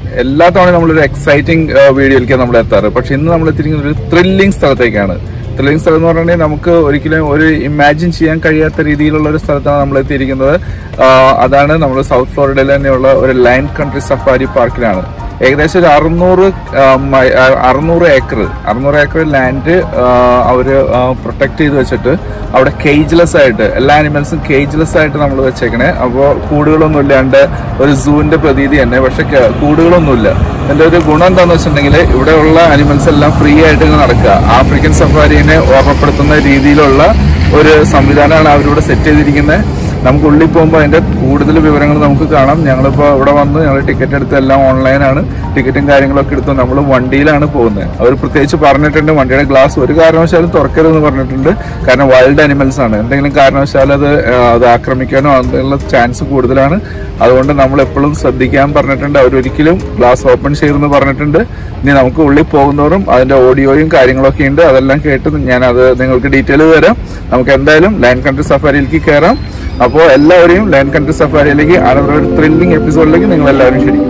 എല്ലാ തവണയും നമ്മളൊരു എക്സൈറ്റിംഗ് വീഡിയോയിലേക്കാണ് നമ്മൾ എത്താറ് പക്ഷെ ഇന്ന് നമ്മൾ എത്തിയിരിക്കുന്നത് ഒരു ത്രില്ലിംഗ് സ്ഥലത്തേക്കാണ് ത്രില്ലിംഗ് സ്ഥലം എന്ന് പറഞ്ഞാൽ നമുക്ക് ഒരിക്കലും ഒരു ഇമാജിൻ ചെയ്യാൻ കഴിയാത്ത രീതിയിലുള്ള ഒരു സ്ഥലത്താണ് നമ്മൾ എത്തിയിരിക്കുന്നത് ആ, അതാണ് നമ്മൾ സൗത്ത് ഫ്ലോറിഡയിൽ തന്നെയുള്ള ഒരു ലൈൻ കൺട്രി സഫാരി പാർക്കിലാണ് ഏകദേശം ഒരു അറുന്നൂറ് ആ, മൈ- ആ, അറുന്നൂറ് ഏക്കർ അറുന്നൂറ് ഏക്കർ ലാൻഡ് അവര് പ്രൊട്ടക്ട് ചെയ്ത് വെച്ചിട്ട് അവിടെ കേജ്ലെസ് ആയിട്ട് എല്ലാ ആനിമൽസും കേജ്ലെസ് ആയിട്ട് നമ്മൾ വെച്ചേക്കണേ അപ്പോൾ കൂടുകളൊന്നും ഇല്ലാണ്ട് ഒരു സൂവിന്റെ പ്രതീതി തന്നെ പക്ഷെ ക- കൂടുകളൊന്നുമില്ല ഇതിന്റെ ഒരു ഗുണം എന്താന്ന് വെച്ചിട്ടുണ്ടെങ്കിൽ ഇവിടെയുള്ള അനിമൽസ് എല്ലാം ഫ്രീ ആയിട്ട് ഇങ്ങനെ നടക്കുക ആഫ്രിക്കൻ സഫാരിനെ ഓർമ്മപ്പെടുത്തുന്ന രീതിയിലുള്ള ഒരു സംവിധാനമാണ് അവരിവിടെ സെറ്റ് ചെയ്തിരിക്കുന്നത് നമുക്ക് ഉള്ളിൽ പോകുമ്പോൾ അതിന്റെ കൂടുതൽ വിവരങ്ങൾ നമുക്ക് കാണാം ഞങ്ങളിപ്പോൾ ഇവിടെ വന്ന് ഞങ്ങൾ ടിക്കറ്റ് എടുത്ത് എല്ലാം ഓൺലൈനാണ് ടിക്കറ്റും കാര്യങ്ങളൊക്കെ എടുത്ത് നമ്മൾ വണ്ടിയിലാണ് പോകുന്നത് അവർ പ്രത്യേകിച്ച് പറഞ്ഞിട്ടുണ്ട് വണ്ടിയുടെ ഗ്ലാസ് ഒരു കാരണവശാലും തുറക്കരുതെന്ന് പറഞ്ഞിട്ടുണ്ട് കാരണം വൈൽഡ് അനിമൽസ് ആണ് എന്തെങ്കിലും കാരണവശാൽ അത് ആ, അത് ആക്രമിക്കാനോ അതിനുള്ള ചാൻസ് കൂടുതലാണ് അതുകൊണ്ട് നമ്മൾ എപ്പോഴും ശ്രദ്ധിക്കാൻ പറഞ്ഞിട്ടുണ്ട് അവരൊരിക്കലും ഗ്ലാസ് ഓപ്പൺ ചെയ്തെന്ന് പറഞ്ഞിട്ടുണ്ട് ഇനി നമുക്ക് ഉള്ളിൽ പോകുന്നവരും അതിന്റെ ഓഡിയോയും കാര്യങ്ങളൊക്കെ ഉണ്ട് അതെല്ലാം കേട്ട് ഞാൻ അത് നിങ്ങൾക്ക് ഡീറ്റെയിൽ തരാം നമുക്ക് എന്തായാലും ലൈൻ കൺട്രി സഫാരിയിലേക്ക് കയറാം അപ്പോൾ എല്ലാവരെയും ലൈൻ കൺട്രി സഫാരിയിലേക്ക് അനന്തര ഒരു ത്രില്ലിംഗ് എപ്പിസോഡിലേക്ക് നിങ്ങൾ എല്ലാവരും ക്ഷണിക്കും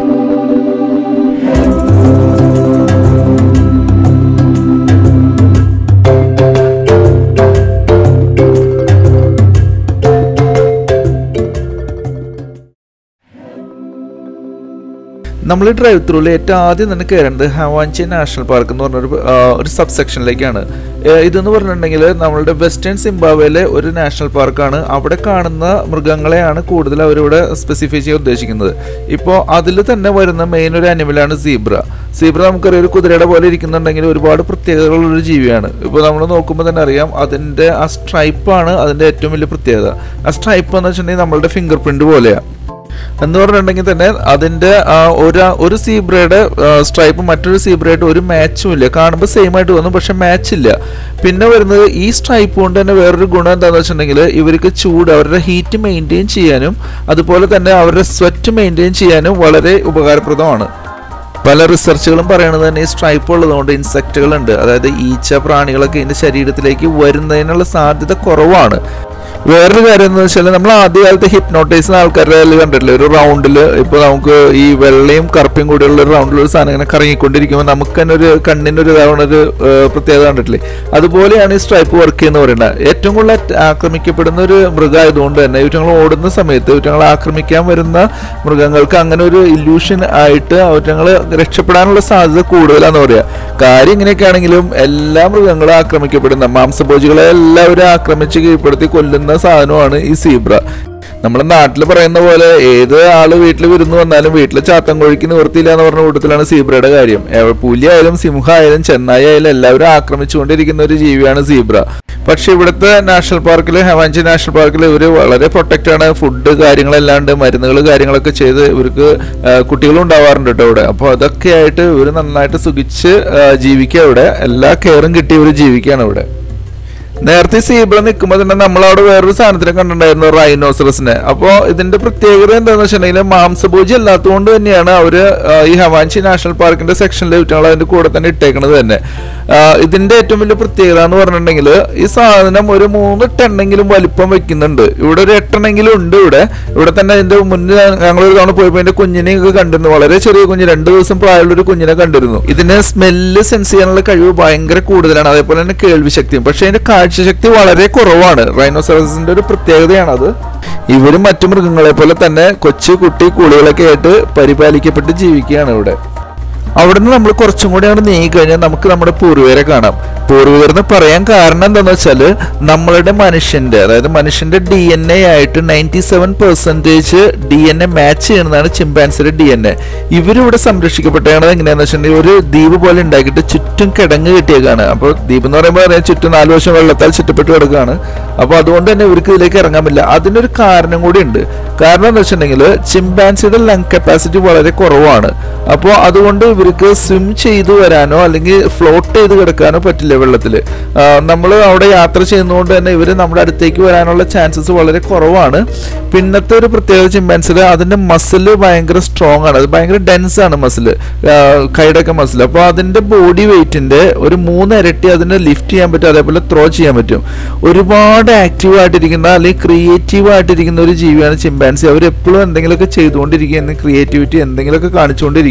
നമ്മൾ ഡ്രൈവ് ത്രൂവിൽ ഏറ്റവും ആദ്യം തന്നെ കയറേണ്ടത് ഹവാഞ്ചി നാഷണൽ പാർക്ക് എന്ന് പറഞ്ഞൊരു ആ, ഒരു സബ് സെക്ഷനിലേക്കാണ് ഏ, ഇതെന്ന് പറഞ്ഞിട്ടുണ്ടെങ്കിൽ നമ്മളുടെ വെസ്റ്റേൺ സിംബാബ്വേയിലെ ഒരു നാഷണൽ പാർക്കാണ് അവിടെ കാണുന്ന മൃഗങ്ങളെയാണ് കൂടുതൽ അവരിവിടെ സ്പെസിഫൈ ചെയ്യാൻ ഉദ്ദേശിക്കുന്നത് ഇപ്പോൾ അതിൽ തന്നെ വരുന്ന മെയിൻ ഒരു അനിമലാണ് സീബ്ര സീബ്ര നമുക്കറിയാം ഒരു കുതിരയുടെ പോലെ ഇരിക്കുന്നുണ്ടെങ്കിൽ ഒരുപാട് പ്രത്യേകതകളുള്ള ഒരു ജീവിയാണ് ഇപ്പോൾ നമ്മൾ നോക്കുമ്പോൾ തന്നെ അറിയാം അതിൻ്റെ ആ സ്ട്രൈപ്പാണ് അതിൻ്റെ ഏറ്റവും വലിയ പ്രത്യേകത ആ സ്ട്രൈപ്പ് എന്ന് വെച്ചിട്ടുണ്ടെങ്കിൽ നമ്മളുടെ ഫിംഗർ പ്രിന്റ് പോലെയാണ് എന്ന് പറഞ്ഞിട്ടുണ്ടെങ്കിൽ തന്നെ അതിന്റെ ആ, ഒരു ഒരു സീബ്രയുടെ സ്ട്രൈപ്പ് മറ്റൊരു സീബ്രയായിട്ട് ഒരു മാച്ചും ഇല്ല കാണുമ്പോൾ സെയിം ആയിട്ട് വന്നു പക്ഷെ മാച്ച് ഇല്ല പിന്നെ വരുന്നത് ഈ സ്ട്രൈപ്പ് കൊണ്ട് തന്നെ വേറൊരു ഗുണം എന്താണെന്ന് വെച്ചിട്ടുണ്ടെങ്കിൽ ഇവർക്ക് ചൂട് അവരുടെ ഹീറ്റ് മെയിൻറ്റെയിൻ ചെയ്യാനും അതുപോലെ തന്നെ അവരുടെ സ്വെറ്റ് മെയിൻറ്റെയിൻ ചെയ്യാനും വളരെ ഉപകാരപ്രദമാണ് പല റിസർച്ചുകളും പറയണത് തന്നെ ഈ സ്ട്രൈപ്പ് ഉള്ളതുകൊണ്ട് ഇൻസെക്റ്റുകളുണ്ട് അതായത് ഈച്ച പ്രാണികളൊക്കെ ഇതിന്റെ ശരീരത്തിലേക്ക് വരുന്നതിനുള്ള സാധ്യത കുറവാണ് വേറൊരു കാര്യം എന്ന് വെച്ചാൽ നമ്മൾ ആദ്യകാലത്ത് ഹിപ്നോട്ടൈസ് ആൾക്കാരുടെ കയ്യിൽ കണ്ടിട്ടില്ലേ ഒരു റൗണ്ടിൽ ഇപ്പോൾ നമുക്ക് ഈ വെള്ളയും കറുപ്പയും കൂടിയുള്ള ഒരു റൗണ്ടിൽ ഒരു സാധനം ഇങ്ങനെ കറങ്ങിക്കൊണ്ടിരിക്കുമ്പോൾ നമുക്ക് തന്നെ ഒരു കണ്ണിൻ്റെ ഒരു ഇതാവണ ഒരു ഏഹ്, പ്രത്യേകത കണ്ടിട്ടില്ലേ അതുപോലെയാണ് ഈ സ്ട്രൈപ്പ് വർക്ക് ചെയ്യുന്ന പറയുന്നത് ഏറ്റവും കൂടുതൽ at- ആക്രമിക്കപ്പെടുന്ന ഒരു മൃഗമായതുകൊണ്ട് തന്നെ ഇവറ്റങ്ങൾ ഓടുന്ന സമയത്ത് ഇവറ്റങ്ങൾ ആക്രമിക്കാൻ വരുന്ന മൃഗങ്ങൾക്ക് അങ്ങനെ ഒരു ഇല്യൂഷൻ ആയിട്ട് അവറ്റങ്ങൾ രക്ഷപ്പെടാനുള്ള സാധ്യത കൂടുതലാന്ന് പറയാ കാര്യം ഇങ്ങനെയൊക്കെ ആണെങ്കിലും എല്ലാ മൃഗങ്ങളും ആക്രമിക്കപ്പെടുന്ന മാംസഭോജികളെ എല്ലാവരും ആക്രമിച്ച് കീഴ്പ്പെടുത്തി കൊല്ലുന്ന സാധനമാണ് ഈ സീബ്ര നമ്മുടെ നാട്ടിൽ പറയുന്ന പോലെ ഏത് ആള് വീട്ടിൽ വിരുന്ന് വന്നാലും വീട്ടിലെ ചാത്തൻ കോഴിക്ക് നിവൃത്തിയില്ല എന്ന് പറഞ്ഞ കൂട്ടത്തിലാണ് സീബ്രയുടെ കാര്യം എവ- പുലിയായാലും സിംഹമായാലും ചെന്നായി ആയാലും എല്ലാവരും ആക്രമിച്ചുകൊണ്ടിരിക്കുന്ന ഒരു ജീവിയാണ് സീബ്ര പക്ഷെ ഇവിടുത്തെ നാഷണൽ പാർക്കിൽ ഹവാഞ്ചി നാഷണൽ പാർക്കിൽ ഇവർ വളരെ പ്രൊട്ടക്റ്റ് ആണ് ഫുഡ് കാര്യങ്ങളല്ലാണ്ട് മരുന്നുകൾ കാര്യങ്ങളൊക്കെ ചെയ്ത് ഇവർക്ക് ആ, കുട്ടികളും ഉണ്ടാവാറുണ്ട് കേട്ടോ ഇവിടെ അപ്പോൾ അതൊക്കെ ആയിട്ട് ഇവർ നന്നായിട്ട് സുഖിച്ച് ആ, ജീവിക്കുക ഇവിടെ എല്ലാ കെയറും കിട്ടി ഇവർ ജീവിക്കുകയാണ് ഇവിടെ നേരത്തെ സീബ്ര നിൽക്കുമ്പോൾ തന്നെ നമ്മൾ അവിടെ വേറൊരു സാധനത്തിനെ കണ്ടിട്ടുണ്ടായിരുന്നു റൈനോസറസിനെ അപ്പോൾ ഇതിന്റെ പ്രത്യേകത എന്താണെന്ന് വെച്ചിട്ടുണ്ടെങ്കിൽ മാംസഭോജി അല്ലാത്തതുകൊണ്ട് തന്നെയാണ് അവര് ആ, ഈ ഹവാഞ്ചി നാഷണൽ പാർക്കിന്റെ സെക്ഷനിൽ വിറ്റുകൾ അതിന്റെ കൂടെ തന്നെ ഇട്ടേക്കണത് തന്നെ ആ, ഇതിന്റെ ഏറ്റവും വലിയ പ്രത്യേകത എന്ന് പറഞ്ഞിട്ടുണ്ടെങ്കിൽ ഈ സാധനം ഒരു മൂന്ന് ടണ്ണെങ്കിലും വലിപ്പം വെക്കുന്നുണ്ട് ഇവിടെ ഒരു എട്ടെണ്ണെങ്കിലും ഉണ്ട് ഇവിടെ ഇവിടെ തന്നെ അതിന്റെ മുന്നേ ഞങ്ങൾ ഒരു തവണ പോയപ്പോൾ അതിന്റെ കുഞ്ഞിനെയൊക്കെ കണ്ടിരുന്നു വളരെ ചെറിയ കുഞ്ഞ് രണ്ട് ദിവസം പ്രായമുള്ള ഒരു കുഞ്ഞിനെ കണ്ടിരുന്നു ഇതിന് സ്മെല്ല് സെൻസ് ചെയ്യാനുള്ള കഴിവ് ഭയങ്കര കൂടുതലാണ് അതേപോലെ തന്നെ കേൾവി ശക്തിയും പക്ഷെ അതിന്റെ കാഴ്ചശക്തി വളരെ കുറവാണ് റൈനോസറസിന്റെ ഒരു പ്രത്യേകതയാണ് അത് ഇവരും മറ്റു മൃഗങ്ങളെ പോലെ തന്നെ കൊച്ചു കുട്ടി കുളികളൊക്കെ ആയിട്ട് പരിപാലിക്കപ്പെട്ട് ജീവിക്കുകയാണ് ഇവിടെ അവിടുന്ന് നമ്മൾ കുറച്ചും കൂടി അങ്ങോട്ട് നീങ്ങി കഴിഞ്ഞാൽ നമുക്ക് നമ്മുടെ പൂർവികരെ കാണാം പൂർവികർ എന്ന് പറയാൻ കാരണം എന്താണെന്ന് വെച്ചാൽ നമ്മളുടെ മനുഷ്യന്റെ അതായത് മനുഷ്യന്റെ ഡി എൻ എ ആയിട്ട് ninety seven percentage D N A match ചെയ്യുന്നതാണ് ചിമ്പാൻസിയുടെ ഡി എൻ എ ഇവരിവിടെ സംരക്ഷിക്കപ്പെട്ടതാണ് എങ്ങനെയാണെന്ന് വെച്ചിട്ടുണ്ടെങ്കിൽ ഒരു ദ്വീപ് പോലെ ഉണ്ടാക്കിയിട്ട് ചുറ്റും കിടങ്ങ് കിട്ടിയേക്കാണ് അപ്പോൾ ദ്വീപ് എന്ന് പറയുമ്പോൾ അറിയാം ചുറ്റും നാല് വശം വെള്ളത്താൽ ചുറ്റപ്പെട്ട് കിടക്കുകയാണ് അപ്പോൾ അതുകൊണ്ട് തന്നെ ഇവർക്ക് ഇതിലേക്ക് ഇറങ്ങാൻ പറ്റില്ല അതിനൊരു കാരണം കൂടി ഉണ്ട് കാരണം എന്ന് വെച്ചിട്ടുണ്ടെങ്കിൽ ചിമ്പാൻസിയുടെ ലങ് കപ്പാസിറ്റി വളരെ കുറവാണ് അപ്പോൾ അതുകൊണ്ട് ഇവർക്ക് സ്വിം ചെയ്തു വരാനോ അല്ലെങ്കിൽ ഫ്ലോട്ട് ചെയ്ത് കിടക്കാനോ പറ്റില്ല വെള്ളത്തിൽ നമ്മൾ അവിടെ യാത്ര ചെയ്യുന്നതുകൊണ്ട് തന്നെ ഇവർ നമ്മുടെ അടുത്തേക്ക് വരാനുള്ള ചാൻസസ് വളരെ കുറവാണ് പിന്നത്തെ ഒരു പ്രത്യേകത ചിമ്പാൻസിൽ അതിന്റെ മസിൽ ഭയങ്കര സ്ട്രോങ് ആണ് അത് ഭയങ്കര ഡെൻസ് ആണ് മസിൽ കൈയുടെയൊക്കെ മസിൽ അപ്പോൾ അതിന്റെ ബോഡി വെയിറ്റിന്റെ ഒരു മൂന്ന് ഇരട്ടി അതിനെ ലിഫ്റ്റ് ചെയ്യാൻ പറ്റും അതേപോലെ ത്രോ ചെയ്യാൻ പറ്റും ഒരുപാട് ആക്റ്റീവ് ആയിട്ടിരിക്കുന്ന അല്ലെങ്കിൽ ക്രിയേറ്റീവ് ആയിട്ടിരിക്കുന്ന ഒരു ജീവിയാണ് ചിമ്പാൻസി അവർ എപ്പോഴും എന്തെങ്കിലുമൊക്കെ ചെയ്തുകൊണ്ടിരിക്കുന്ന ക്രിയേറ്റിവിറ്റി എന്തെങ്കിലുമൊക്കെ കാണിച്ചുകൊണ്ടിരിക്കുക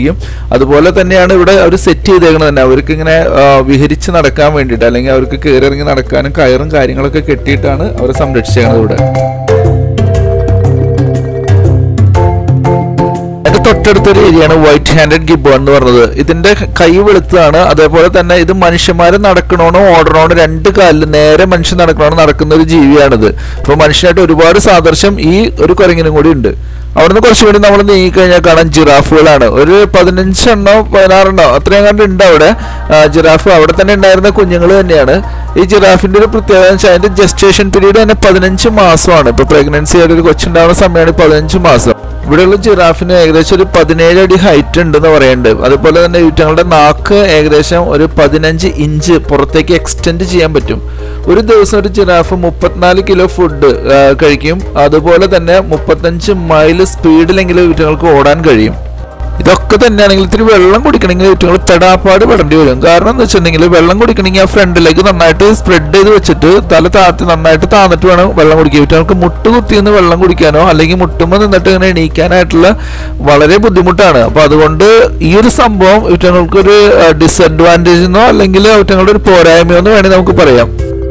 ആയിരിക്കും അതുപോലെ തന്നെയാണ് ഇവിടെ അവർ സെറ്റ് ചെയ്തേക്കുന്നത് തന്നെ അവർക്ക് ഇങ്ങനെ ആ, വിഹരിച്ച് നടക്കാൻ വേണ്ടിയിട്ട് അല്ലെങ്കിൽ അവർക്ക് കയറി ഇറങ്ങി നടക്കാനും കയറും കാര്യങ്ങളൊക്കെ കെട്ടിയിട്ടാണ് അവരെ സംരക്ഷിച്ചേക്കുന്നത് ഇവിടെ അതിന്റെ തൊട്ടടുത്തൊരു ഏരിയയാണ് വൈറ്റ് ഹാൻഡഡ് ഗിബോൺ എന്ന് പറഞ്ഞത് ഇതിന്റെ കൈ വെളുത്തതാണ് അതേപോലെ തന്നെ ഇത് മനുഷ്യന്മാര് നടക്കണോണോ ഓടണോണോ രണ്ട് കാലിൽ നേരെ മനുഷ്യൻ നടക്കണോണോ നടക്കുന്ന ഒരു ജീവിയാണിത് അപ്പൊ മനുഷ്യനായിട്ട് ഒരുപാട് സാദൃശ്യം ഈ ഒരു കുരങ്ങിനും കൂടി ഉണ്ട് അവിടുന്ന് കുറച്ചുകൂടി നമ്മൾ നീങ്ങിക്കഴിഞ്ഞാൽ കാണാൻ ജിറാഫുകളാണ് ഒരു പതിനഞ്ചെണ്ണോ പതിനാറെണ്ണോ അത്രയും കണ്ട് ഉണ്ട് അവിടെ ആ, ജിറാഫ് അവിടെ തന്നെ ഉണ്ടായിരുന്ന കുഞ്ഞുങ്ങൾ തന്നെയാണ് ഈ ജിറാഫിന്റെ ഒരു പ്രത്യേകത എന്ന് വെച്ചാൽ അതിന്റെ ജസ്റ്റേഷൻ പീരീഡ് തന്നെ പതിനഞ്ച് മാസമാണ് ഇപ്പൊ പ്രഗ്നൻസി ആയിട്ട് ഒരു കൊച്ചുണ്ടാവുന്ന സമയമാണ് പതിനഞ്ച് മാസം ഇവിടെയുള്ള ജിറാഫിന് ഏകദേശം ഒരു പതിനേഴ് അടി ഹൈറ്റ് ഉണ്ടെന്ന് പറയുന്നുണ്ട് അതുപോലെ തന്നെ ഇവറ്റങ്ങളുടെ നാക്ക് ഏകദേശം ഒരു പതിനഞ്ച് ഇഞ്ച് പുറത്തേക്ക് എക്സ്റ്റെൻഡ് ചെയ്യാൻ പറ്റും ഒരു ദിവസം ഒരു ജിറാഫ് മുപ്പത്തിനാല് കിലോ ഫുഡ് കഴിക്കും അതുപോലെ തന്നെ മുപ്പത്തഞ്ച് മൈൽ സ്പീഡിലെങ്കിലും ഇവറ്റങ്ങൾക്ക് ഓടാൻ കഴിയും ഇതൊക്കെ തന്നെയാണെങ്കിൽ ഇത്തിരി വെള്ളം കുടിക്കണമെങ്കിൽ ഏറ്റവും പെടാപ്പാട് പെടേണ്ടി വരും കാരണം എന്ന് വെച്ചിട്ടുണ്ടെങ്കിൽ വെള്ളം കുടിക്കണമെങ്കിൽ ആ ഫ്രണ്ടിലേക്ക് നന്നായിട്ട് സ്പ്രെഡ് ചെയ്ത് വെച്ചിട്ട് തല താത്തി നന്നായിട്ട് താന്നിട്ട് വേണം വെള്ളം കുടിക്കാൻ ഇവറ്റങ്ങൾക്ക് മുട്ട് കുത്തി നിന്ന് വെള്ളം കുടിക്കാനോ അല്ലെങ്കിൽ മുട്ടുമ്പോൾ നിന്നിട്ട് ഇങ്ങനെ എണീക്കാനായിട്ടുള്ള വളരെ ബുദ്ധിമുട്ടാണ് അപ്പൊ അതുകൊണ്ട് ഈ ഒരു സംഭവം ഇവറ്റങ്ങൾക്ക് ഒരു ഡിസഡ്വാൻറ്റേജ് എന്നോ അല്ലെങ്കിൽ ഇവറ്റങ്ങളുടെ ഒരു പോരായ്മയോ എന്ന് വേണമെങ്കിൽ നമുക്ക് പറയാം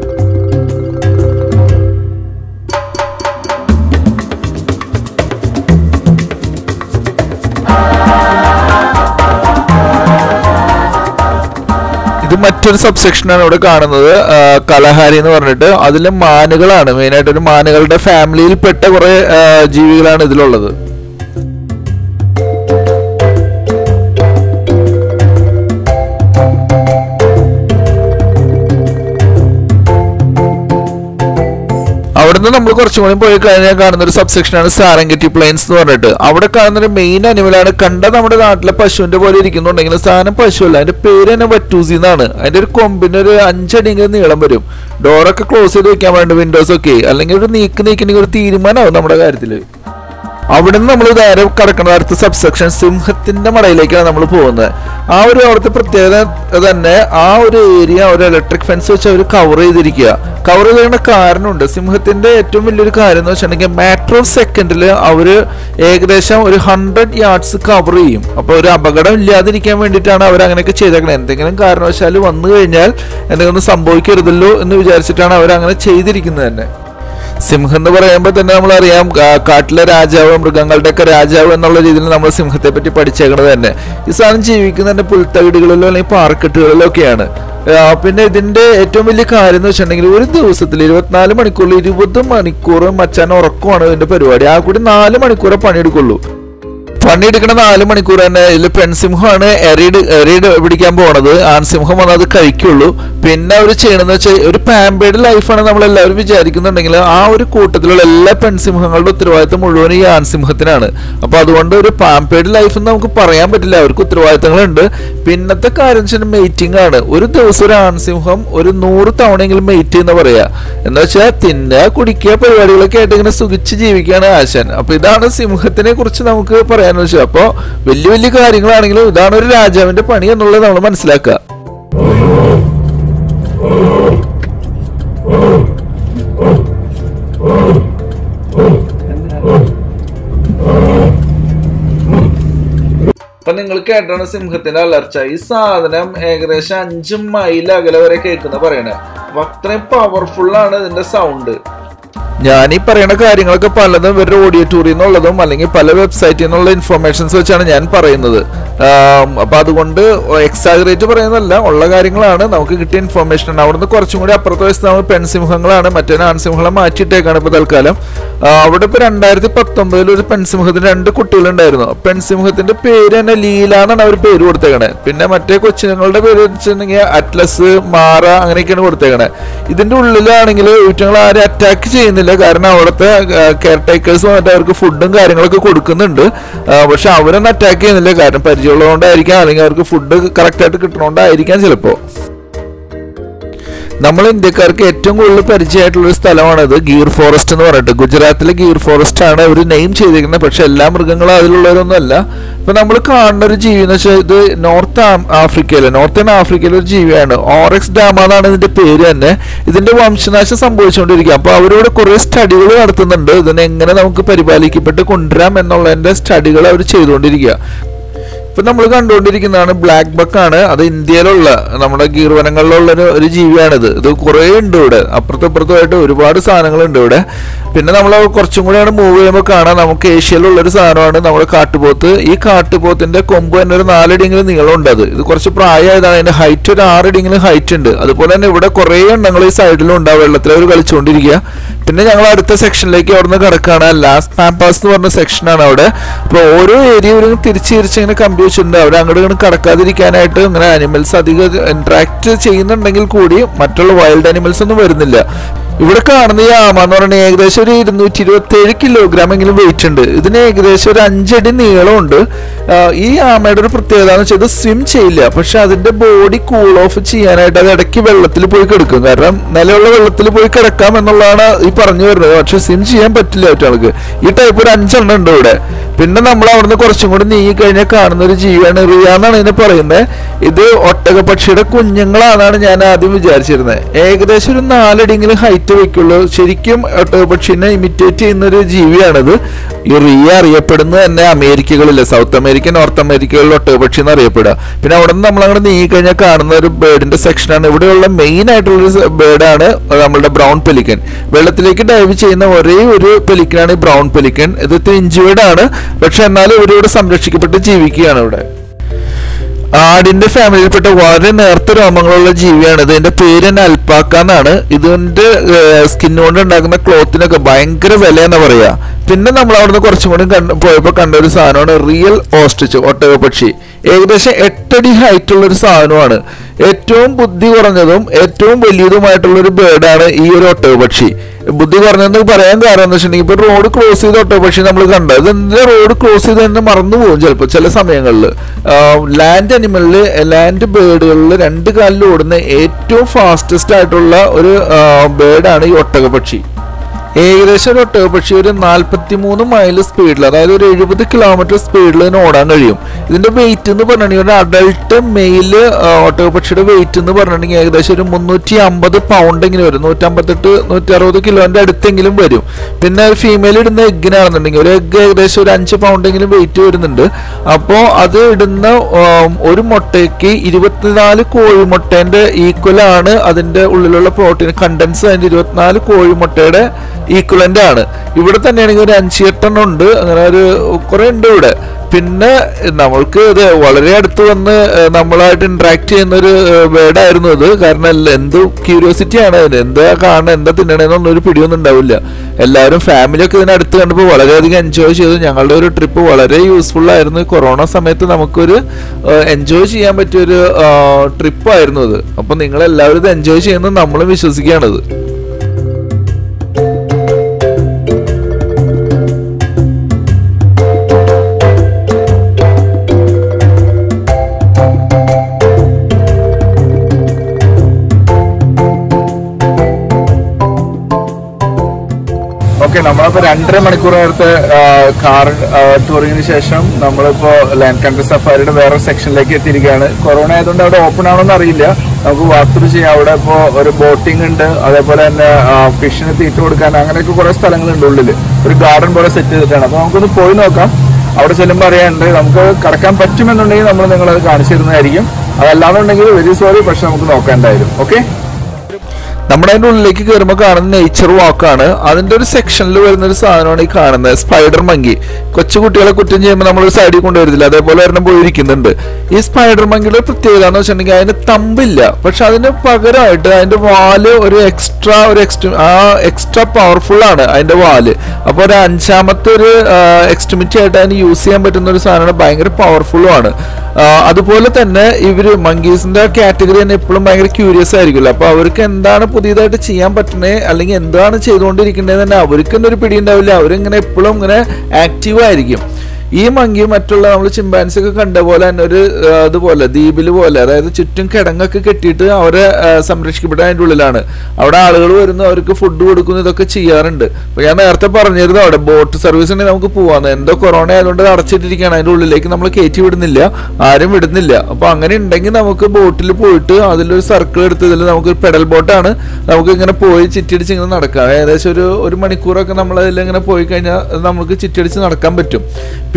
ഇത് മറ്റൊരു സബ്സെക്ഷനാണ് ഇവിടെ കാണുന്നത് ആ, കലഹാരി എന്ന് പറഞ്ഞിട്ട് അതിൽ മാനുകളാണ് മെയിനായിട്ട് ഒരു മാനുകളുടെ ഫാമിലിയിൽ പെട്ട കുറെ ആ, ജീവികളാണ് ഇതിലുള്ളത് അവിടുന്ന് നമ്മൾ കുറച്ചും കൂടി പോയി കഴിഞ്ഞാൽ കാണുന്ന ഒരു സബ്സെക്ഷനാണ് സാരംഗറ്റി പ്ലെയിൻസ് എന്ന് പറഞ്ഞിട്ട് അവിടെ കാണുന്ന ഒരു മെയിൻ അനിമലാണ് കണ്ട നമ്മുടെ നാട്ടിലെ പശുവിന്റെ പോലെ ഇരിക്കുന്നുണ്ടെങ്കിൽ സാധനം പശുവല്ല അതിന്റെ പേര് തന്നെ വറ്റൂസി എന്നാണ് അതിന്റെ ഒരു കൊമ്പിന് ഒരു അഞ്ചടിയെങ്കിലും നീളം വരും ഡോറൊക്കെ ക്ലോസ് ചെയ്ത് വെക്കാൻ വേണ്ടി വിൻഡോസ് ഒക്കെ അല്ലെങ്കിൽ ഒരു നീക്ക് നീക്കണമെങ്കിൽ ഒരു തീരുമാനമാവും നമ്മുടെ കാര്യത്തില് അവിടെ നിന്ന് നമ്മൾ നേരെ കടക്കുന്ന അടുത്ത സബ്സെക്ഷൻ സിംഹത്തിന്റെ മടയിലേക്കാണ് നമ്മൾ പോകുന്നത് ആ ഒരു അവിടുത്തെ പ്രത്യേകത തന്നെ ആ ഒരു ഏരിയ ഒരു ഇലക്ട്രിക് ഫെൻസ് വെച്ച് അവർ കവർ ചെയ്തിരിക്കുക കവർ ചെയ്തിരിക്കുന്ന കാരണമുണ്ട് സിംഹത്തിന്റെ ഏറ്റവും വലിയൊരു കാര്യം എന്ന് വെച്ചിട്ടുണ്ടെങ്കിൽ മാറ്റർ ഓഫ് സെക്കൻഡിൽ അവര് ഏകദേശം ഒരു ഹൺഡ്രഡ് യാർഡ്സ് കവർ ചെയ്യും അപ്പോൾ ഒരു അപകടം ഇല്ലാതിരിക്കാൻ വേണ്ടിയിട്ടാണ് അവർ അങ്ങനെയൊക്കെ ചെയ്തേക്കുന്നത് എന്തെങ്കിലും കാരണവശാൽ വന്നു കഴിഞ്ഞാൽ എന്തെങ്കിലും സംഭവിക്കരുതല്ലോ എന്ന് വിചാരിച്ചിട്ടാണ് അവർ അങ്ങനെ ചെയ്തിരിക്കുന്നത് തന്നെ സിംഹം എന്ന് പറയുമ്പോൾ തന്നെ നമ്മൾ അറിയാം കാട്ടിലെ രാജാവ് മൃഗങ്ങളുടെയൊക്കെ രാജാവ് എന്നുള്ള രീതിയിൽ നമ്മൾ സിംഹത്തെ പറ്റി പഠിച്ചേക്കുന്നത് തന്നെ ഈ സാധനം ജീവിക്കുന്നതിന്റെ പുൽത്തകിടികളിലോ അല്ലെങ്കിൽ പാറക്കെട്ടുകളിലോ ഒക്കെയാണ് ആ, പിന്നെ ഇതിന്റെ ഏറ്റവും വലിയ കാര്യം എന്ന് വെച്ചിട്ടുണ്ടെങ്കിൽ ഒരു ദിവസത്തിൽ ഇരുപത്തിനാല് മണിക്കൂറിൽ ഇരുപത് മണിക്കൂർ മച്ചാൻ ഉറക്കമാണ് ഇതിന്റെ പരിപാടി ആ കൂടി നാല് മണിക്കൂറേ പണിയെടുക്കുള്ളൂ പണിയെടുക്കണ നാല് മണിക്കൂർ തന്നെ ഇതിൽ പെൺസിംഹമാണ് എറിയിട് എറിയിട് പിടിക്കാൻ പോണത് ആൺസിംഹം വന്ന് അത് കഴിക്കുള്ളൂ പിന്നെ അവർ ചെയ്യണമെന്ന് വെച്ചാൽ ഒരു പാമ്പേഡ് ലൈഫാണ് നമ്മൾ എല്ലാവരും വിചാരിക്കുന്നുണ്ടെങ്കിൽ ആ ഒരു കൂട്ടത്തിലുള്ള എല്ലാ പെൺസിംഹങ്ങളുടെ ഉത്തരവാദിത്തം മുഴുവൻ ഈ ആൺസിംഹത്തിനാണ് അപ്പൊ അതുകൊണ്ട് ഒരു പാമ്പേഡ് ലൈഫ് എന്ന് നമുക്ക് പറയാൻ പറ്റില്ല അവർക്ക് ഉത്തരവാദിത്തങ്ങളുണ്ട് പിന്നത്തെ കാര്യം വെച്ചാൽ മെയ്റ്റിംഗ് ആണ് ഒരു ദിവസം ഒരു ആൺസിംഹം ഒരു നൂറ് തവണയെങ്കിലും മെയ്റ്റ് ചെയ്യുന്ന പറയാ എന്ന് വെച്ചാൽ തിന്നുക കുടിക്കുക പരിപാടികളൊക്കെ ആയിട്ട് ഇങ്ങനെ സുഖിച്ച് ജീവിക്കുകയാണ് ആശാൻ അപ്പൊ ഇതാണ് സിംഹത്തിനെ കുറിച്ച് നമുക്ക് പറയാന്ന് വെച്ചാൽ അപ്പൊ വലിയ വലിയ കാര്യങ്ങളാണെങ്കിലും ഇതാണ് ഒരു രാജാവിന്റെ പണി എന്നുള്ളത് നമ്മൾ മനസ്സിലാക്കുക അപ്പൊ നിങ്ങൾ കേട്ടാണ് സിംഹത്തിന്റെ അലർച്ച ഈ സാധനം ഏകദേശം അഞ്ച് മൈൽ അകലെ വരെ കേൾക്കുന്ന പറയണേ അപ്പൊ അത്രയും പവർഫുൾ ആണ് ഇതിന്റെ സൗണ്ട് ഞാൻ ഈ പറയുന്ന കാര്യങ്ങളൊക്കെ പലതും ഇവരുടെ ഓഡിയോ ടൂറിൽ നിന്നുള്ളതും അല്ലെങ്കിൽ പല വെബ്സൈറ്റിൽ നിന്നുള്ള ഇൻഫർമേഷൻസ് വെച്ചാണ് ഞാൻ പറയുന്നത് ആം, അപ്പൊ അതുകൊണ്ട് എക്സാഗ്രേറ്റ് പറയുന്നതല്ല ഉള്ള കാര്യങ്ങളാണ് നമുക്ക് കിട്ടിയ ഇൻഫർമേഷൻ ആണ് അവിടുന്ന് കുറച്ചും കൂടി അപ്പുറത്തെ വശത്ത് നമ്മൾ പെൺസിംഹങ്ങളാണ് മറ്റേ ആൺസിംഹങ്ങളെ മാറ്റിയിട്ടേക്കാണ് ഇപ്പൊ തൽക്കാലം ആ, അവിടെ ഇപ്പൊ രണ്ടായിരത്തി പത്തൊമ്പതിൽ ഒരു പെൺസിംഹത്തിന് രണ്ട് കുട്ടികളുണ്ടായിരുന്നു പെൺസിംഹത്തിന്റെ പേര് തന്നെ ലീല എന്നാണ് അവർ പേര് കൊടുത്തേക്കണേ പിന്നെ മറ്റേ കൊച്ചുങ്ങളുടെ പേര് വെച്ചിട്ടുണ്ടെങ്കിൽ അറ്റ്ലസ് മാറ അങ്ങനെയൊക്കെയാണ് കൊടുത്തേക്കണേ ഇതിന്റെ ഉള്ളിലാണെങ്കിൽ ഊറ്റങ്ങൾ ആരും അറ്റാക്ക് ചെയ്യുന്നില്ല കാരണം അവിടുത്തെ കെയർ ടേക്കേഴ്സ് വന്നിട്ട് അവർക്ക് ഫുഡും കാര്യങ്ങളൊക്കെ കൊടുക്കുന്നുണ്ട് ആ, പക്ഷെ അവരൊന്നും അറ്റാക്ക് ചെയ്യുന്നില്ല കാരണം പരിചയമുള്ളതുകൊണ്ടായിരിക്കാം അല്ലെങ്കിൽ അവർക്ക് ഫുഡ് കറക്റ്റ് ആയിട്ട് കിട്ടണോണ്ടായിരിക്കാം ചിലപ്പോ നമ്മൾ ഇന്ത്യക്കാർക്ക് ഏറ്റവും കൂടുതൽ പരിചയമായിട്ടുള്ള ഒരു സ്ഥലമാണിത് ഗീർ ഫോറസ്റ്റ് എന്ന് പറഞ്ഞിട്ട് ഗുജറാത്തിലെ ഗീർ ഫോറസ്റ്റ് ആണ് ഒരു നെയിം ചെയ്തിരിക്കുന്നത് പക്ഷെ എല്ലാ മൃഗങ്ങളും അതിലുള്ളവരൊന്നും അല്ല ഇപ്പൊ നമ്മൾ കാണുന്ന ഒരു ജീവി എന്ന് വെച്ചാൽ ഇത് നോർത്ത് ആഫ്രിക്കയിലെ നോർത്തേൺ ആഫ്രിക്കയിലെ ഒരു ജീവിയാണ് ഓറക്സ് ഡാം എന്നാണ് ഇതിന്റെ പേര് തന്നെ ഇതിന്റെ വംശനാശം സംഭവിച്ചുകൊണ്ടിരിക്കുക അപ്പൊ അവരോട് കുറെ സ്റ്റഡികൾ നടത്തുന്നുണ്ട് ഇതിനെ എങ്ങനെ നമുക്ക് പരിപാലിക്കപ്പെട്ട് കൊണ്ടുവരാം എന്നുള്ളതിന്റെ സ്റ്റഡികൾ അവർ ചെയ്തുകൊണ്ടിരിക്കുക ഇപ്പൊ നമ്മൾ കണ്ടുകൊണ്ടിരിക്കുന്നതാണ് ബ്ലാക്ക് ബക്ക് ആണ് അത് ഇന്ത്യയിലുള്ള നമ്മുടെ ഗീർവനങ്ങളിലുള്ള ഒരു ഒരു ജീവിയാണിത് ഇത് കുറേ ഉണ്ട് ഇവിടെ അപ്പുറത്തും ഇപ്പുറത്തുമായിട്ട് ഒരുപാട് സാധനങ്ങളുണ്ട് ഇവിടെ പിന്നെ നമ്മൾ കുറച്ചും കൂടെയാണ് മൂവ് ചെയ്യുമ്പോൾ കാണാം നമുക്ക് ഏഷ്യയിലുള്ള ഒരു സാധനമാണ് നമ്മുടെ കാട്ടുപോത്ത് ഈ കാട്ടുപോത്തിന്റെ കൊമ്പ് തന്നെ ഒരു നാലടിയെങ്കിലും നീളമുണ്ട് അത് ഇത് കുറച്ച് പ്രായമായതാണ് അതിന്റെ ഹൈറ്റ് ഒരു ആറടിയെങ്കിലും ഹൈറ്റ് ഉണ്ട് അതുപോലെ തന്നെ ഇവിടെ കുറേ എണ്ണങ്ങൾ ഈ സൈഡിലും ഉണ്ടാവും വെള്ളത്തിൽ അവർ കളിച്ചുകൊണ്ടിരിക്കുക പിന്നെ ഞങ്ങൾ അടുത്ത സെക്ഷനിലേക്ക് അവിടുന്ന് കിടക്കുകയാണ് ലാസ്റ്റ് പാമ്പാസ് എന്ന് പറഞ്ഞ സെക്ഷനാണ് അവിടെ അപ്പോൾ ഓരോ ഏരിയയിലും തിരിച്ച് തിരിച്ച് ഇങ്ങനെ കമ്പി വെച്ചിട്ടുണ്ട് അവർ അങ്ങോട്ട് ഇങ്ങനെ കടക്കാതിരിക്കാനായിട്ട് ഇങ്ങനെ അനിമൽസ് അധികം ഇന്ററാക്ട് ചെയ്യുന്നുണ്ടെങ്കിൽ കൂടി മറ്റുള്ള വൈൽഡ് അനിമൽസ് ഒന്നും വരുന്നില്ല ഇവിടെ കാണുന്ന ഈ ആമ എന്ന് പറയുന്നത് ഏകദേശം ഒരു ഇരുന്നൂറ്റി ഇരുപത്തി ഏഴ് കിലോഗ്രാം എങ്കിലും വെയിറ്റ് ഉണ്ട് ഇതിന് ഏകദേശം ഒരു അഞ്ചടി നീളമുണ്ട് ആ, ഈ ആമയുടെ ഒരു പ്രത്യേകത എന്ന് വെച്ചാൽ ഇത് സ്വിം ചെയ്യില്ല പക്ഷെ അതിന്റെ ബോഡി കൂൾ ഓഫ് ചെയ്യാനായിട്ട് അത് ഇടയ്ക്ക് വെള്ളത്തിൽ പോയി കിടക്കും കാരണം നിലയുള്ള വെള്ളത്തിൽ പോയി കിടക്കാം എന്നുള്ളതാണ് ഈ പറഞ്ഞു വരുന്നത് പക്ഷെ സ്വിം ചെയ്യാൻ പറ്റില്ല ഒറ്റയാൾക്ക് ഈ ടൈപ്പ് ഒരു അഞ്ചെണ്ണം ഉണ്ട് ഇവിടെ പിന്നെ നമ്മൾ അവിടുന്ന് കുറച്ചും കൂടി നീങ്ങി കഴിഞ്ഞാൽ കാണുന്ന ഒരു ജീവിയാണ് റിയ എന്നാണ് ഇതിനെ പറയുന്നത് ഇത് ഒട്ടകപക്ഷിയുടെ കുഞ്ഞുങ്ങളാണെന്നാണ് ഞാൻ ആദ്യം വിചാരിച്ചിരുന്നത് ഏകദേശം ഒരു നാലടിയെങ്കിലും ഹൈറ്റ് വെക്കുള്ളൂ ശരിക്കും ഒട്ടകപക്ഷിനെ ഇമിറ്റേറ്റ് ചെയ്യുന്ന ഒരു ജീവിയാണിത് ഈ റിയ അറിയപ്പെടുന്നത് തന്നെ അമേരിക്കകളിലെ സൗത്ത് അമേരിക്ക നോർത്ത് അമേരിക്കകളിൽ ഒട്ടകപക്ഷി എന്ന് അറിയപ്പെടുക പിന്നെ അവിടെ നിന്ന് നമ്മൾ അങ്ങോട്ട് നീങ്ങി കഴിഞ്ഞാൽ കാണുന്ന ഒരു ബേർഡിന്റെ സെക്ഷനാണ് ഇവിടെയുള്ള മെയിൻ ആയിട്ടുള്ള ഒരു ബേർഡാണ് നമ്മളുടെ ബ്രൗൺ പെലിക്കൻ വെള്ളത്തിലേക്ക് ഡൈവ് ചെയ്യുന്ന ഒരേ ഒരു പെലിക്കനാണ് ഈ ബ്രൗൺ പെലിക്കൻ ഇത് ഇഞ്ചുവേർഡ് ആണ് പക്ഷെ എന്നാലും ഇവരിവിടെ സംരക്ഷിക്കപ്പെട്ട് ജീവിക്കുകയാണ് ഇവിടെ ആടിന്റെ ഫാമിലിയിൽപ്പെട്ട വളരെ നേർത്ത രോമങ്ങളുള്ള ജീവിയാണ് ഇത് ഇതിന്റെ പേര് തന്നെ അൽപ്പാക്ക എന്നാണ് ഇതിന്റെ സ്കിൻ കൊണ്ട് ഉണ്ടാക്കുന്ന ക്ലോത്തിനൊക്കെ ഭയങ്കര വിലയെന്ന് പറയാ പിന്നെ നമ്മൾ അവിടുന്ന് കുറച്ചും കൂടി കണ്ട് പോയപ്പോൾ കണ്ട ഒരു സാധനമാണ് റിയൽ ഓസ്ട്രിച്ച് ഒട്ടകപക്ഷി ഏകദേശം എട്ടടി ഹൈറ്റ് ഉള്ള ഒരു സാധനമാണ് ഏറ്റവും ബുദ്ധി കുറഞ്ഞതും ഏറ്റവും വലിയതുമായിട്ടുള്ള ഒരു ബേർഡാണ് ഈ ഒരു ഒട്ടകപക്ഷി ബുദ്ധി കുറഞ്ഞെന്ന് പറയാൻ കാരണം എന്ന് വെച്ചിട്ടുണ്ടെങ്കിൽ ഇപ്പൊ റോഡ് ക്രോസ് ചെയ്ത ഒട്ടകപക്ഷി നമ്മൾ കണ്ടത് ഇതിന്റെ റോഡ് ക്രോസ് ചെയ്ത് തന്നെ മറന്നു പോകും ചിലപ്പോൾ ചില സമയങ്ങളിൽ ലാൻഡ് അനിമലിൽ ലാൻഡ് ബേർഡുകളിൽ രണ്ട് കാലിൽ ഓടുന്ന ഏറ്റവും ഫാസ്റ്റസ്റ്റ് ആയിട്ടുള്ള ഒരു ബേർഡാണ് ഈ ഒട്ടകപക്ഷി ഏകദേശം ഒരു ഒട്ടകപക്ഷി ഒരു നാൽപ്പത്തി മൂന്ന് മൈൽ സ്പീഡിൽ അതായത് ഒരു എഴുപത് കിലോമീറ്റർ സ്പീഡിൽ ഇതിന് ഓടാൻ കഴിയും ഇതിന്റെ വെയിറ്റ് എന്ന് പറഞ്ഞിട്ടുണ്ടെങ്കിൽ ഒരു അഡൾട്ട് മെയില് ഒട്ടകപക്ഷിയുടെ വെയിറ്റ് എന്ന് പറഞ്ഞിട്ടുണ്ടെങ്കിൽ ഏകദേശം ഒരു മുന്നൂറ്റി അമ്പത് പൗണ്ട് എങ്കിലും വരും നൂറ്റമ്പത്തെട്ട് നൂറ്റി അറുപത് കിലോന്റെ അടുത്തെങ്കിലും വരും പിന്നെ ഫീമെയിൽ ഇടുന്ന എഗ്ഗിനാണെന്നുണ്ടെങ്കിൽ ഒരു എഗ്ഗ് ഏകദേശം ഒരു അഞ്ച് പൗണ്ട് എങ്കിലും വെയിറ്റ് വരുന്നുണ്ട് അപ്പോൾ അത് ഇടുന്ന ഉം, ഒരു മുട്ടയ്ക്ക് ഇരുപത്തിനാല് കോഴിമുട്ടേന്റെ ഈക്വൽ ആണ് അതിന്റെ ഉള്ളിലുള്ള പ്രോട്ടീൻ കണ്ടൻസ് അതിന്റെ ഇരുപത്തിനാല് കോഴിമുട്ടയുടെ ഈക്വലന്റ് ആണ് ഇവിടെ തന്നെയാണെങ്കിൽ ഒരു അഞ്ചെട്ടെണ്ണം ഉണ്ട് അങ്ങനെ ഒരു കുറെ ഉണ്ട് ഇവിടെ പിന്നെ നമ്മൾക്ക് ഇത് വളരെ അടുത്ത് വന്ന് ഏഹ്, നമ്മളായിട്ട് ഇന്ററാക്ട് ചെയ്യുന്ന ഒരു വേർഡായിരുന്നു ഇത് കാരണം എല്ല- എന്ത് ക്യൂരിയോസിറ്റി ആണ് അതിന് എന്താ കാണുന്നത് എന്താ തിന്നണേന്നൊന്നും ഒരു പിടിയൊന്നും ഉണ്ടാവില്ല എല്ലാവരും ഫാമിലിയൊക്കെ ഇതിനടുത്ത് കണ്ടപ്പോൾ വളരെയധികം എൻജോയ് ചെയ്തു ഞങ്ങളുടെ ഒരു ട്രിപ്പ് വളരെ യൂസ്ഫുൾ ആയിരുന്നു ഈ കൊറോണ സമയത്ത് നമുക്കൊരു എൻജോയ് ചെയ്യാൻ പറ്റിയൊരു ട്രിപ്പായിരുന്നു ഇത് അപ്പം നിങ്ങൾ എല്ലാവരും ഇത് എൻജോയ് ചെയ്യുന്നത് നമ്മളും വിശ്വസിക്കുകയാണത് ഓക്കെ നമ്മളപ്പോ രണ്ടര മണിക്കൂർ നേരത്തെ കാർ ടൂറിങ്ങിന് ശേഷം നമ്മളിപ്പോ ലാൻഡ് കൺട്രി സഫാരിയുടെ വേറെ സെക്ഷനിലേക്ക് എത്തിയിരിക്കുകയാണ് കൊറോണ ആയതുകൊണ്ട് അവിടെ ഓപ്പൺ ആണോന്ന് അറിയില്ല നമുക്ക് വാക്ക് ത്രൂ ചെയ്യാം അവിടെ ഇപ്പോ ഒരു ബോട്ടിംഗ് ഉണ്ട് അതേപോലെ തന്നെ ഫിഷിന് തീറ്റ കൊടുക്കാൻ അങ്ങനെയൊക്കെ കുറെ സ്ഥലങ്ങളുണ്ട് ഉള്ളില് ഒരു ഗാർഡൻ പോലെ സെറ്റ് ചെയ്തിട്ടാണ് അപ്പൊ നമുക്കൊന്ന് പോയി നോക്കാം അവിടെ ചെല്ലുമ്പോൾ അറിയാണ്ട് നമുക്ക് കടക്കാൻ പറ്റുമെന്നുണ്ടെങ്കിൽ നമ്മൾ നിങ്ങളത് കാണിച്ചു തരുന്നതായിരിക്കും അതല്ലാന്നുണ്ടെങ്കിൽ വെരി സോറി പക്ഷെ നമുക്ക് നോക്കാം എന്തായാലും ഓക്കെ നമ്മുടെ അതിന്റെ ഉള്ളിലേക്ക് കയറുമ്പോൾ കാണുന്ന നേച്ചർ വാക്കാണ് അതിന്റെ ഒരു സെക്ഷനിൽ വരുന്ന ഒരു സാധനമാണ് ഈ കാണുന്നത് സ്പൈഡർ മങ്കി കൊച്ചു കുട്ടികളെ കുറ്റം ചെയ്യുമ്പോൾ നമ്മൾ ഒരു സൈഡിൽ കൊണ്ടുവരുന്നില്ല അതേപോലെ ഒരെണ്ണം പോയിരിക്കുന്നുണ്ട് ഈ സ്പൈഡർ മങ്കിയുടെ പ്രത്യേകത എന്ന് വെച്ചിട്ടുണ്ടെങ്കിൽ അതിന് തമ്പില്ല പക്ഷെ അതിന് പകരമായിട്ട് അതിന്റെ വാല് ഒരു എക്സ്ട്രാ ഒരു എക്സ്ട്ര ആ എക്സ്ട്രാ പവർഫുൾ ആണ് അതിന്റെ വാല് അപ്പോൾ ഒരു അഞ്ചാമത്തെ ഒരു എക്സ്ട്രിമിറ്റി ആയിട്ട് അതിന് യൂസ് ചെയ്യാൻ പറ്റുന്ന ഒരു സാധനമാണ് ഭയങ്കര പവർഫുള്ളും ആണ് ആ, അതുപോലെ തന്നെ ഇവര് മങ്കീസിന്റെ കാറ്റഗറി തന്നെ എപ്പോഴും ഭയങ്കര ക്യൂരിയസ് ആയിരിക്കുമല്ലോ അപ്പൊ അവർക്ക് എന്താണ് പുതിയതായിട്ട് ചെയ്യാൻ പറ്റണേ അല്ലെങ്കിൽ എന്താണ് ചെയ്തുകൊണ്ടിരിക്കേണ്ടത് തന്നെ അവർക്ക് തന്നെ ഒരു പിടി ഉണ്ടാവില്ല അവരിങ്ങനെ എപ്പോഴും ഇങ്ങനെ ആക്റ്റീവ് ആയിരിക്കും ഈ മങ്കി മറ്റുള്ള നമ്മൾ ചിമ്പാൻസി ഒക്കെ കണ്ട പോലെ തന്നെ ഒരു ആ, അതുപോലെ ദ്വീപില് പോലെ അതായത് ചുറ്റും കിടങ്ങൊക്കെ കെട്ടിയിട്ട് അവരെ ആ, സംരക്ഷിക്കപ്പെട്ട അതിൻ്റെ ഉള്ളിലാണ് അവിടെ ആളുകൾ വരുന്നു അവർക്ക് ഫുഡ് കൊടുക്കുന്നു ഇതൊക്കെ ചെയ്യാറുണ്ട് അപ്പൊ ഞാൻ നേരത്തെ പറഞ്ഞിരുന്നു അവിടെ ബോട്ട് സർവീസ് ഉണ്ടെങ്കിൽ നമുക്ക് പോവാന്ന് എന്തോ കൊറോണ ആയതുകൊണ്ട് അത് അടച്ചിട്ടിരിക്കുകയാണ് അതിന്റെ ഉള്ളിലേക്ക് നമ്മൾ കയറ്റി വിടുന്നില്ല ആരും വിടുന്നില്ല അപ്പൊ അങ്ങനെ ഉണ്ടെങ്കിൽ നമുക്ക് ബോട്ടിൽ പോയിട്ട് അതിലൊരു സർക്കിൾ എടുത്ത് ഇതിൽ നമുക്ക് പെഡൽ ബോട്ടാണ് നമുക്ക് ഇങ്ങനെ പോയി ചിറ്റിടിച്ച് ഇങ്ങനെ നടക്കാം ഏകദേശം ഒരു ഒരു മണിക്കൂറൊക്കെ നമ്മൾ അതിൽ ഇങ്ങനെ പോയി കഴിഞ്ഞാൽ നമുക്ക് ചിറ്റിടിച്ച് നടക്കാൻ പറ്റും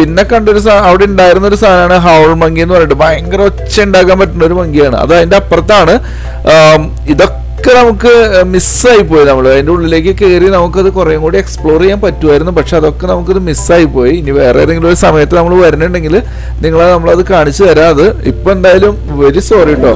പിന്നെ കണ്ടൊരു സാ- അവിടെ ഉണ്ടായിരുന്ന ഒരു സാധനമാണ് ഹൗൾ മങ്കി എന്ന് പറഞ്ഞിട്ട് ഭയങ്കര ഒച്ച ഉണ്ടാക്കാൻ പറ്റുന്ന ഒരു മങ്കിയാണ് അത് അതിന്റെ അപ്പുറത്താണ് ആം, ഇതൊക്കെ നമുക്ക് മിസ്സായി പോയി നമ്മൾ അതിന്റെ ഉള്ളിലേക്ക് കയറി നമുക്കത് കുറേ കൂടി എക്സ്പ്ലോർ ചെയ്യാൻ പറ്റുമായിരുന്നു പക്ഷെ അതൊക്കെ നമുക്കത് മിസ്സായി പോയി ഇനി വേറെ ഏതെങ്കിലും ഒരു സമയത്ത് നമ്മൾ വരുന്നുണ്ടെങ്കിൽ നിങ്ങളെ നമ്മളത് കാണിച്ചു തരാം അത് ഇപ്പൊ എന്തായാലും വെരി സോറി കേട്ടോ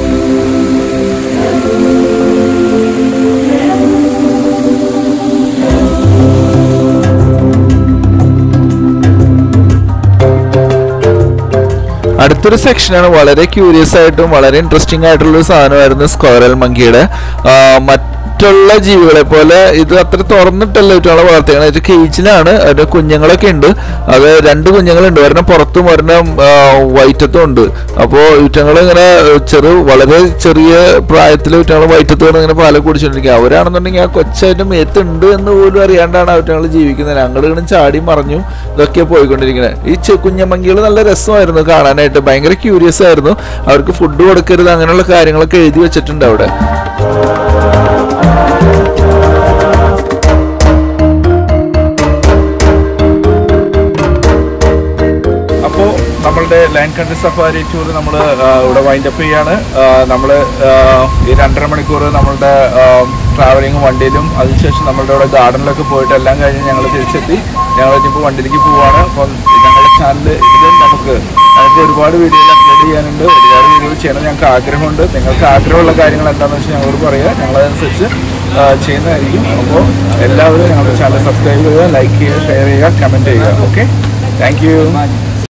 അടുത്തൊരു സെക്ഷനാണ് വളരെ ക്യൂരിയസ് ആയിട്ടും വളരെ ഇൻട്രസ്റ്റിംഗ് ആയിട്ടുള്ള ഒരു സാധനമായിരുന്നു സ്ക്വയറൽ മങ്കിയുടെ ആ, മറ്റുള്ള ജീവികളെ പോലെ ഇത് അത്ര തുറന്നിട്ടല്ല ഇവറ്റുകളെ വളർത്തിയാണ് ഇത് കേജിലാണ് അതിന്റെ കുഞ്ഞുങ്ങളൊക്കെ ഉണ്ട് അത് രണ്ട് കുഞ്ഞുങ്ങളുണ്ട് ഒരെണ്ണം പുറത്തും ഒരെണ്ണം വൈറ്റത്തും ഉണ്ട് അപ്പോൾ ഇവറ്റങ്ങൾ ഇങ്ങനെ ചെറു വളരെ ചെറിയ പ്രായത്തിൽ ഇവറ്റങ്ങൾ വൈറ്റത്ത് കിടന്ന് ഇങ്ങനെ പാല കുടിച്ചോണ്ടിരിക്കുക അവരാണെന്നുണ്ടെങ്കിൽ ആ കൊച്ചായിട്ട് മേത്തുണ്ട് എന്ന് പോലും അറിയാണ്ടാണ് അവറ്റങ്ങൾ ജീവിക്കുന്നത് ഞങ്ങൾ ഇങ്ങനെ ചാടി മറിഞ്ഞു ഇതൊക്കെ പോയിക്കൊണ്ടിരിക്കുന്നത് ഈ ചെ- കുഞ്ഞമങ്കികൾ നല്ല രസമായിരുന്നു കാണാനായിട്ട് ഭയങ്കര ക്യൂരിയസ് ആയിരുന്നു അവർക്ക് ഫുഡ് കൊടുക്കരുത് അങ്ങനെയുള്ള കാര്യങ്ങളൊക്കെ എഴുതി വെച്ചിട്ടുണ്ട് അവിടെ അപ്പോൾ നമ്മളുടെ ലൈൻ കൺട്രി സഫാരി ടൂർ നമ്മൾ ഇവിടെ വൈൻഡ് അപ്പ് ചെയ്യാണ് നമ്മൾ ഈ രണ്ടര മണിക്കൂർ നമ്മളുടെ ട്രാവലിംഗ് വണ്ടിയിലും അതിനുശേഷം നമ്മളുടെ ഇവിടെ ഗാർഡനിലൊക്കെ പോയിട്ട് എല്ലാം കഴിഞ്ഞ് ഞങ്ങൾ തിരിച്ചെത്തി ഞങ്ങൾ ഇനിയിപ്പോൾ വണ്ടിയിലേക്ക് പോവാണ് അപ്പം ഞങ്ങളുടെ ചാനൽ ഇത് നമുക്ക് ഞങ്ങൾക്ക് ഒരുപാട് വീഡിയോകൾ അപ്ലോഡ് ചെയ്യാനുണ്ട് ഒരുപാട് വീഡിയോകൾ ചെയ്യണം ഞങ്ങൾക്ക് ആഗ്രഹമുണ്ട് നിങ്ങൾക്ക് ആഗ്രഹമുള്ള കാര്യങ്ങൾ എന്താണെന്ന് വെച്ചാൽ ഞങ്ങളോട് പറയുക ഞങ്ങളതനുസരിച്ച് ആ, ചെയ്യുന്നതായിരിക്കും അപ്പോൾ എല്ലാവരും ഞങ്ങളുടെ ചാനൽ സബ്സ്ക്രൈബ് ചെയ്യുക ലൈക്ക് ചെയ്യുക ഷെയർ ചെയ്യുക കമൻറ്റ് ചെയ്യുക ഓക്കെ താങ്ക് യു